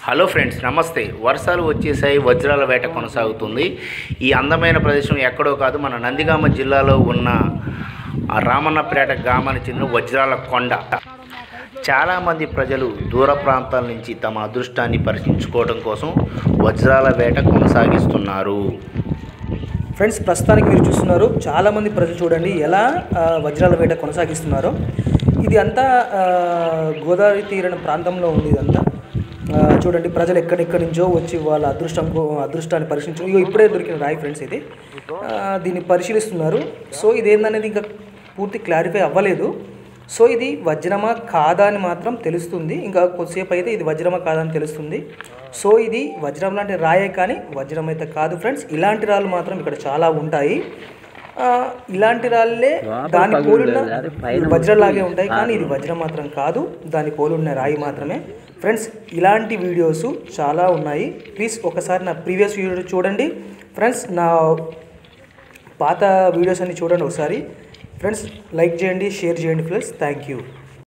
hello friends నమస్తే వర్షాలు వచ్చేసాయి వజ్రాల వేట కొనసాగుతుంది ఈ అందమైన ప్రదేశం ఎక్కడో కాదు మన నందిగామ జిల్లాలో ఉన్న ఆ రామన్నపేట గ్రామానికి చెందిన వజ్రాల కొండ చాలామంది ప్రజలు దూర ప్రాంతాల నుంచి తమ అదృష్టాన్ని పరీక్షించుకోవడం కోసం వజ్రాల వేట కొనసాగిస్తున్నారు ఫ్రెండ్స్ ప్రస్తుతానికి మీరు చూస్తున్నారు చాలామంది ప్రజలు చూడండి ఎలా ఆ, వజ్రాల వేట కొనసాగిస్తున్నారో ఇది అంతా ఆ, గోదావరి తీరన ప్రాంతంలో ఉంది ఇదంతా ఆ, చూడండి ప్రజలు ఎక్కడెక్కడి నుంచో వచ్చి వాళ్ళ అదృష్టం కో- అదృష్టాన్ని పరిశీలించు ఇగో ఇప్పుడే దొరికిన రాయి ఫ్రెండ్స్ ఇది ఆ, దీన్ని పరిశీలిస్తున్నారు సో ఇదేందనేది ఇంకా పూర్తి క్లారిఫై అవ్వలేదు సో ఇది వజ్రమా కాదా అని మాత్రం తెలుస్తుంది ఇంకా కొద్దిసేపు అయితే ఇది వజ్రమా కాదా అని తెలుస్తుంది సో ఇది వజ్రం లాంటి రాయే కానీ వజ్రం అయితే కాదు ఫ్రెండ్స్ ఇలాంటి రాళ్ళు మాత్రం ఇక్కడ చాలా ఉంటాయి ఆ, ఇలాంటి రాళ్ళే దాని పోలున్న వజ్రంలాగే ఉంటాయి కానీ ఇది వజ్రం మాత్రం కాదు దాని పోలున్న రాయి మాత్రమే ఫ్రెండ్స్ ఇలాంటి వీడియోస్ చాలా ఉన్నాయి ప్లీజ్ ఒకసారి నా ప్రీవియస్ వీడియో చూడండి ఫ్రెండ్స్ నా పాత వీడియోస్ అన్ని చూడండి ఒకసారి ఫ్రెండ్స్ లైక్ చేయండి షేర్ చేయండి ఫ్రెండ్స్ థ్యాంక్ యూ